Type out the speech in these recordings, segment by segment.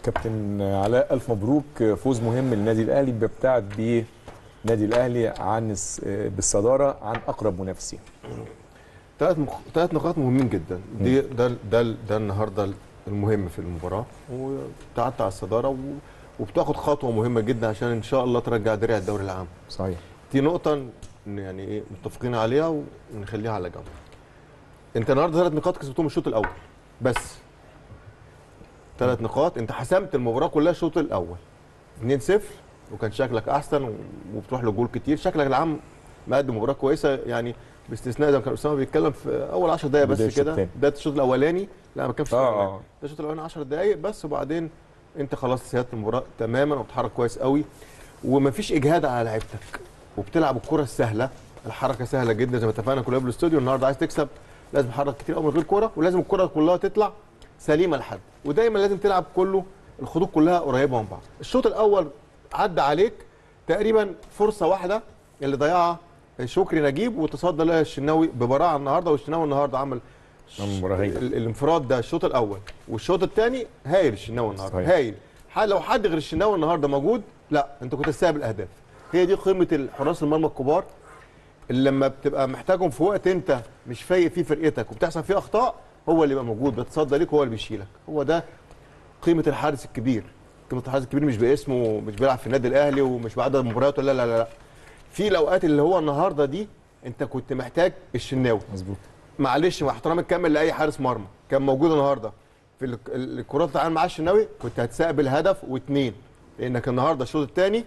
كابتن علاء الف مبروك فوز مهم للنادي الاهلي بيبتعد بيه النادي الاهلي عن الس- بالصداره عن اقرب منافسين ثلاث مخ... ثلاث نقاط مهمين جدا دي ده ده ده النهارده المهم في المباراه وابتعدت على الصداره و... وبتاخد خطوه مهمه جدا عشان ان شاء الله ترجع درع الدوري العام صحيح دي نقطه ن- يعني ايه متفقين عليها ونخليها على جنب انت النهارده ثلاث نقاط كسبتهم الشوط الاول بس ثلاث نقاط انت حسمت المباراه كلها الشوط الاول 2-0 وكان شكلك احسن و- وبتروح لجول كتير شكلك العام مقدم مباراه كويسه يعني باستثناء زي ما كان اسامه بيتكلم في اول 10 دقائق بداية بس الشوط كده التاني. ده الشوط الاولاني لا ما كانش اه الأولاني. اه ده الشوط الاولاني 10 دقائق بس وبعدين انت خلاص سيادة المباراه تماما وبتحرك كويس قوي ومفيش اجهاد على لعيبتك وبتلعب الكره السهله الحركه سهله جدا زي ما اتفقنا كلنا في الاستوديو النهارده عايز تكسب لازم تحرك كتير قوي من غير كوره ولازم الكره كلها تطلع سليمه لحد ودايما لازم تلعب كله الخطوط كلها قريبه من بعض الشوط الاول عدى عليك تقريبا فرصه واحده اللي ضيعها شكري نجيب وتصدى لها الشناوي ببراعه النهارده والشناوي النهارده عمل عمل مباراة هايلة. ال- الانفراد ده الشوط الاول والشوط الثاني هايل الشناوي النهارده صحيح. هايل ح- لو حد غير الشناوي النهارده موجود لا انت كنت تستقبل الاهداف هي دي قيمه الحراس المرمى الكبار اللي لما بتبقى محتاجهم في وقت انت مش فايق فيه فرقتك وبتحصل فيه اخطاء هو اللي يبقى موجود بيتصدى ليك هو اللي بيشيلك هو ده قيمه الحارس الكبير قيمه الحارس الكبير مش باسمه مش بيلعب في النادي الاهلي ومش بعدد مبارياته لا لا لا لا في الاوقات اللي هو النهارده دي انت كنت محتاج الشناوي مظبوط معلش مع احترامي الكامل لاي حارس مرمى كان موجود النهارده في ال- ال- الكرات اللي اتعامل معاها الشناوي كنت هتستقبل هدف واثنين لانك النهارده الشوط الثاني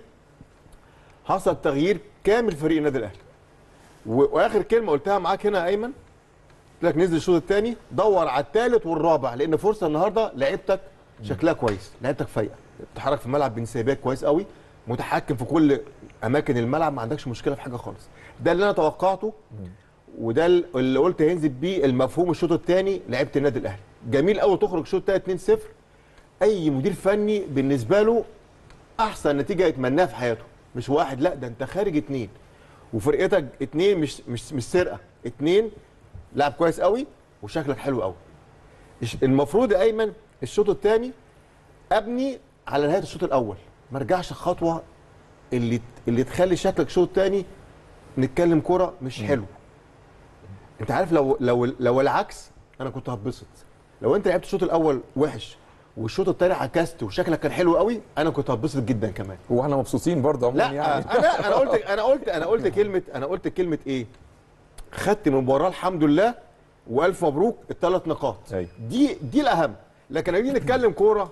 حصل تغيير كامل في فريق النادي الاهلي و- واخر كلمه قلتها معاك هنا يا ايمن قلت لك نزل الشوط الثاني دور على الثالث والرابع لان فرصه النهارده لعيبتك شكلها كويس لعيبتك فايقه بتتحرك في الملعب بانسيابيه كويس قوي متحكم في كل اماكن الملعب ما عندكش مشكله في حاجه خالص ده اللي انا توقعته وده اللي قلت هينزل بيه المفهوم الشوط الثاني لعيبه النادي الاهلي جميل قوي تخرج الشوط الثاني 2-0 اي مدير فني بالنسبه له احسن نتيجه يتمناها في حياته مش واحد لا ده انت خارج اتنين وفرقتك اتنين مش مش مش سرقه اتنين لعب كويس قوي وشكلك حلو قوي الش- المفروض يا ايمن الشوط الثاني ابني على نهايه الشوط الاول ما ارجعش خطوه اللي اللي تخلي شكلك الشوط الثاني نتكلم كرة مش حلو انت عارف لو لو لو العكس انا كنت هتبسط لو انت لعبت الشوط الاول وحش والشوط الثاني عكست وشكلك كان حلو قوي انا كنت هتبسط جدا كمان هو احنا مبسوطين برضه عموما لا يعني انا انا قلت انا قلت انا قلت كلمه انا قلت كلمه ايه خدت من المباراه الحمد لله والف مبروك الثلاث نقاط أيوة. دي دي الاهم لكن لما نيجي نتكلم كوره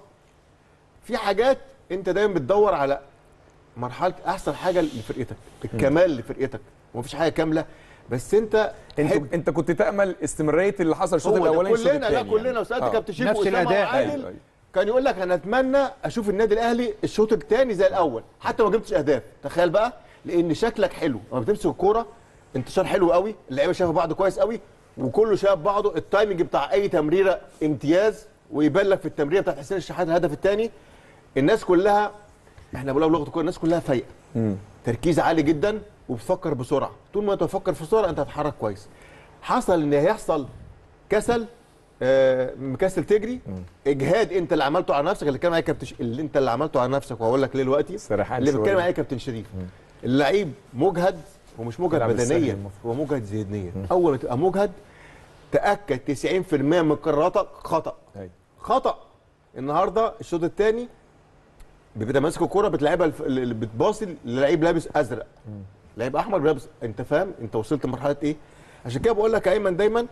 في حاجات انت دايما بتدور على مرحله احسن حاجه لفرقتك الكمال لفرقتك ومفيش حاجه كامله بس انت انت حب- انت كنت تامل استمراريه اللي حصل الشوط هو ده الاولاني الشوط كلنا لا الثاني كلنا وسالت آه. كابتن شيكو نفس وأسامة الأداء. وعادل أيوة، أيوة. كان يقول لك انا اتمنى اشوف النادي الاهلي الشوط الثاني زي الاول حتى ما جبتش اهداف تخيل بقى لان شكلك حلو لما بتمسك الكوره انتشار حلو قوي اللعيبه شايفه بعض كويس قوي وكله شايف بعضه التايمنج بتاع اي تمريره امتياز ويبان لك في التمريره بتاعت حسين الشحات الهدف الثاني الناس كلها احنا بنقول بلغه الكوره الناس كلها فايقه تركيز عالي جدا وبتفكر بسرعه طول ما انت بتفكر في سرعه انت هتتحرك كويس حصل ان هيحصل كسل آه، مكسل تجري اجهاد انت اللي عملته على نفسك اللي كان معايا كابتن ش- اللي انت اللي عملته على نفسك وهقول لك ليه دلوقتي سرحان اللي شوية. بيتكلم معايا كابتن شريف اللعيب مجهد ومش مجهد بيلعب السهل بدنيا المفروض. هو مجهد ذهنيا اول ما تبقى مجهد تاكد 90% من قراراتك خطا أيوة. خطا النهارده الشوط الثاني بتبقى ماسك الكوره بتلعبها الف- اللي بتباصي للعيب لابس ازرق لعيب احمر لابس انت فاهم انت وصلت لمرحله ايه عشان كده بقول لك يا ايمن دايما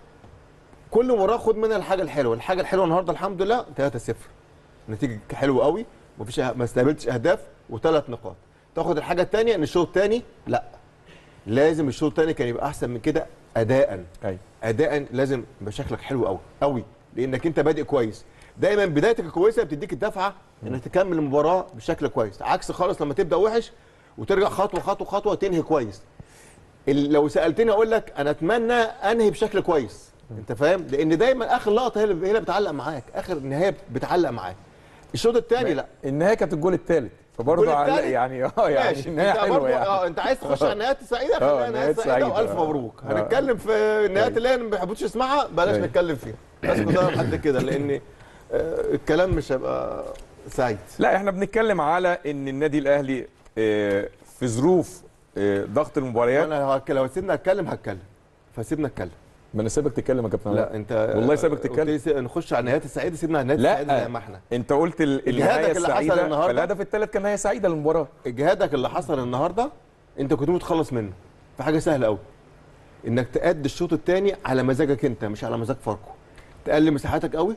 كل مباراه خد منها الحاجه الحلوه الحاجه الحلوه النهارده الحمد لله 3-0 نتيجه حلوه قوي مفيش أه- ما استقبلتش اهداف وثلاث نقاط تاخد الحاجه الثانيه ان الشوط الثاني لا لازم الشوط الثاني كان يبقى احسن من كده اداء ايوه اداء لازم يبقى شكلك حلو قوي قوي لانك انت بادئ كويس دايما بدايتك الكويسه بتديك الدفعه انك تكمل المباراه بشكل كويس عكس خالص لما تبدا وحش وترجع خطوه خطوه خطوه تنهي كويس ال- لو سالتني اقول لك انا اتمنى انهي بشكل كويس انت فاهم لان دايما اخر لقطه هي اللي هي اللي بتعلق معاك اخر النهايه بتعلق معاك الشوط الثاني لا النهايه كانت الجول الثالث فبرضه الجول على- التالت؟ يعني اه يعني ماشي النهايه انت حلوه برضو يعني اه انت عايز تخش على النهايات السعيده اه، خلينا النهايات نهايات سعيده سعيدة، والف اه. مبروك اه. هنتكلم في النهايات اللي هي ما بيحبوش يسمعها بلاش ايوه. نتكلم فيها بس كده لحد كده لان آه، الكلام مش هيبقى سعيد لا احنا بنتكلم على ان النادي الاهلي آه، في ظروف آه، ضغط المباريات انا هك- لو سيبنا اتكلم هتكلم فسيبنا اتكلم ما انا سيبك تتكلم يا كابتن علاء. لا انت والله سيبك قلت تتكلم. لي سي- نخش على النهايات السعيده سيبنا على النهايات السعيده لا زي ما احنا انت قلت ال- النهايه إجهادك اللي حصل السعيده النهاردة. فالهدف الثالث كان نهايه سعيده للمباراه اجهادك اللي حصل النهارده انت كنت متخلص منه في حاجه سهله قوي انك تأدي الشوط الثاني على مزاجك انت مش على مزاج فاركو تقلل مساحاتك قوي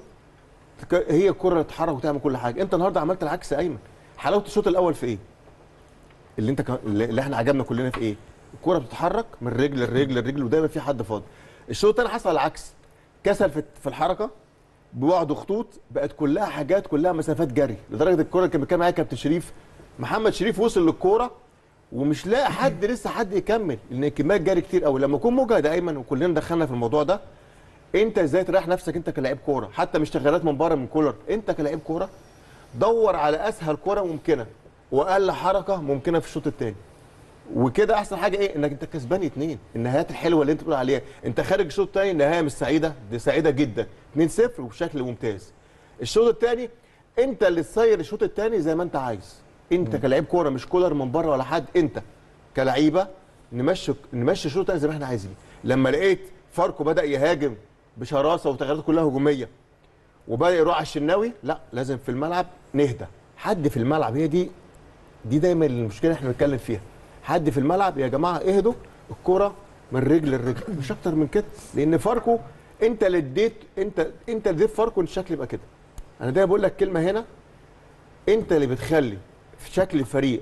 تك- هي الكره اللي تتحرك وتعمل كل حاجه انت النهارده عملت العكس يا ايمن حلاوه الشوط الاول في ايه اللي انت ك- اللي احنا عجبنا كلنا في ايه الكره بتتحرك من رجل لرجل لرجل ودايما في حد فاضي الشوط الثاني حصل العكس كسل في في الحركه بوعد خطوط بقت كلها حاجات كلها مسافات جري لدرجه الكره اللي كان بيتكلم معايا كابتن شريف محمد شريف وصل للكوره ومش لاقي حد لسه حد يكمل لان كميات جري كتير قوي لما اكون مجهد يا ايمن وكلنا دخلنا في الموضوع ده انت ازاي تريح نفسك انت كلاعب كوره حتى مش تغييرات من بره من كولر انت كلاعب كوره دور على اسهل كوره ممكنه واقل حركه ممكنه في الشوط الثاني وكده احسن حاجه ايه انك انت كسبان اتنين النهايات الحلوه اللي انت بتقول عليها انت خارج الشوط الثاني النهايه مش سعيده دي سعيده جدا 2-0 وبشكل ممتاز الشوط الثاني انت اللي تسير الشوط الثاني زي ما انت عايز انت كلاعب كوره مش كولر من بره ولا حد انت كلعيبه نمشي نمشي الشوط الثاني زي ما احنا عايزين لما لقيت فاركو بدا يهاجم بشراسه وتغييرات كلها هجوميه وبدا يروح على الشناوي لا لازم في الملعب نهدى حد في الملعب هي دي دي دايما المشكله اللي احنا بنتكلم فيها حد في الملعب يا جماعه اهدوا الكره من رجل لرجل مش اكتر من كده لان فاركو انت اللي اديت انت انت اللي اديت فاركو ان الشكل يبقى كده انا دايما بقول لك كلمه هنا انت اللي بتخلي في شكل الفريق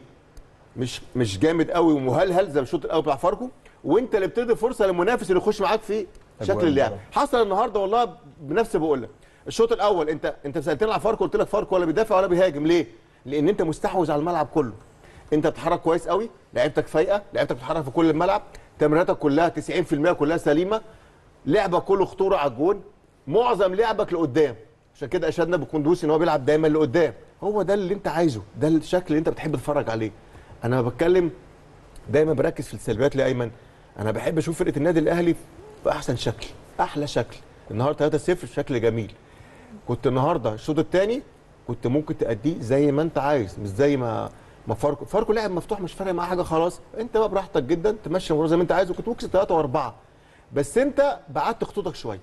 مش مش جامد قوي ومهلهل زي الشوط الاول بتاع فاركو وانت اللي بتدي فرصه للمنافس اللي يخش معاك في شكل أجوال اللعب المباراة. حصل النهارده والله بنفسي بقول لك الشوط الاول انت انت سالتني على فاركو قلت لك فاركو ولا بيدافع ولا بيهاجم ليه لان انت مستحوذ على الملعب كله انت بتتحرك كويس قوي لعيبتك فايقه لعيبتك بتتحرك في كل الملعب تمريراتك كلها 90% كلها سليمه لعبك كله خطوره على الجون معظم لعبك لقدام عشان كده اشدنا بالقندوسي ان هو بيلعب دايما لقدام هو ده اللي انت عايزه ده الشكل اللي انت بتحب تتفرج عليه انا بتكلم دايما بركز في السلبيات ليه ايمن انا بحب اشوف فرقه النادي الاهلي في احسن شكل احلى شكل النهارده 3-0 شكل جميل كنت النهارده الشوط الثاني كنت ممكن تأديه زي ما انت عايز مش زي ما ما فاركو فاركو لاعب مفتوح مش فارق معاه حاجه خلاص انت بقى براحتك جدا تمشي المباراه زي ما انت عايز وكنت ممكن ثلاثه واربعه بس انت بعدت خطوطك شويه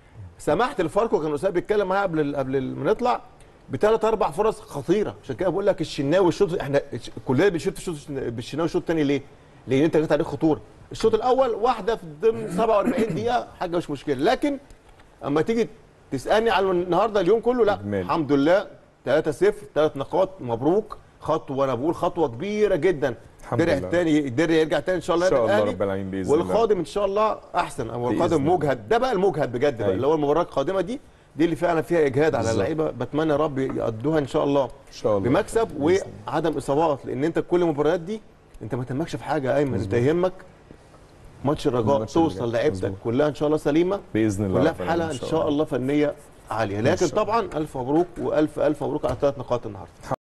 سمحت لفاركو كان اسامه بيتكلم معايا قبل قبل ما نطلع بثلاث اربع فرص خطيره عشان كده بقول لك الشناوي الشوط احنا كلنا بنشوف الشوط بالشناوي الشوط الثاني ليه؟ لان انت جت عليك خطوره الشوط الاول واحده في ضمن 47 دقيقه حاجه مش مشكله لكن اما تيجي تسالني على النهارده اليوم كله لا إجمالي. الحمد لله 3 0 ثلاث نقاط مبروك خطوه انا بقول خطوه كبيره جدا الحمد درع لله. الثاني الدرع يرجع تاني ان شاء الله ان شاء النادي الله الأهلي. رب العالمين باذن الله والقادم ان شاء الله احسن او بإذن القادم الله. مجهد ده بقى المجهد بجد بقى أيوة. اللي هو المباراه القادمه دي دي اللي فعلا فيها اجهاد على بالظبط. اللعيبه بتمنى يا رب يقضوها ان شاء الله ان شاء الله بمكسب بإذن وعدم اصابات لان انت كل المباريات دي انت ما تهمكش في حاجه يا ايمن انت مظبوط. يهمك ماتش الرجاء الماتش اللي توصل جاي. لعيبتك مظبوط. كلها ان شاء الله سليمه باذن الله كلها رب في العالمين حاله ان شاء الله فنيه عاليه إن لكن شاء الله. طبعا الف مبروك والف الف مبروك على ثلاث نقاط النهارده